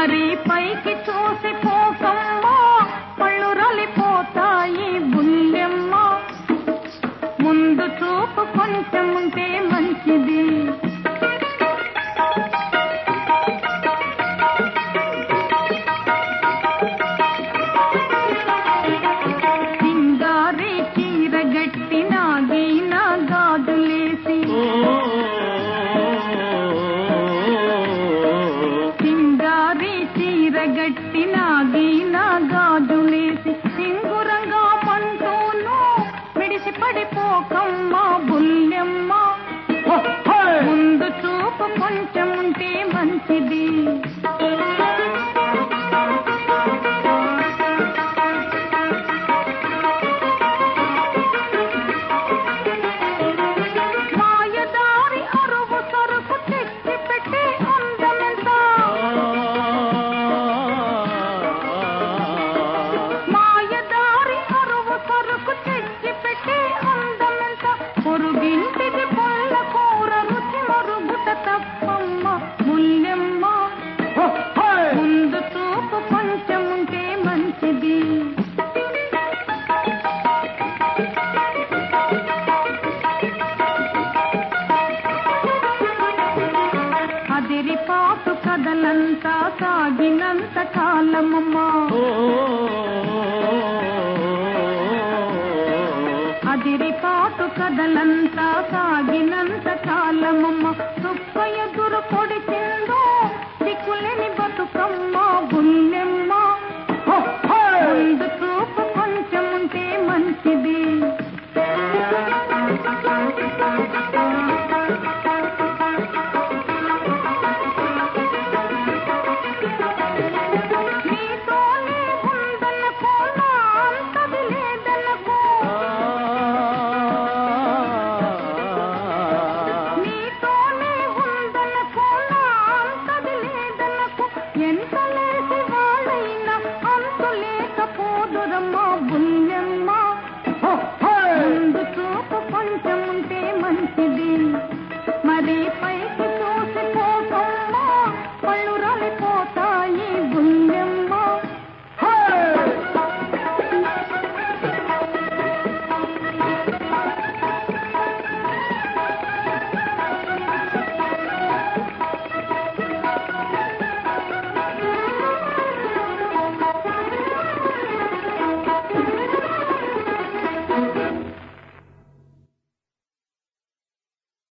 మరి పైకి చూసి పోకమ్మా పళ్ళు రాలిపోతాయి బుల్లెమ్మ ముందు చూపు కొంచెం ఉంటే మంచిది సింగారి చీర గట్టి నాగీన గాజులేసి సింగారి చీర గట్టి నాగీన గాజులేసి సింగురంగా మంటూను మిడిసి పడిపోకమ్మ బుల్లెమ్మ ముందు చూపు కొంచెం ఉంటే మంచిది మాయదారి అరువు సరుకు తెచ్చి పెట్టి అందమెంత మాయదారి అరువు సరుకు తెచ్చి పెట్టి అందమెంత పొరుగింటిది పుల్ల కూర రుచి మరుగుట తప్పమ్మ ముల్లెమ్మ ముందు చూపు కొంచెం ఉంటే మంచిది అదిరి పాటు కదలంతా సాగినంత కాలమమ్మా అదిరి పాటు కదలంతా సాగినంత కాలమమ్మ సుక్క ఎదురు పొడిచిందో దిక్కులేని బతుకమ్మ బుల్లెమ్మ ముందు చూపు కొంచెం ఉంటే మంచిది నీతోనే ఉందనుకో నా అంతది లేదనుకో నీతోనే ఉందనుకో నా అంతది లేదనుకో ఎంత లేసి వాళ్ళైనా అంతు లేకపోదురమ్మా బుల్లెమ్మ ముందు చూపు కొంచెం ఉంటే మంచిది మరి పై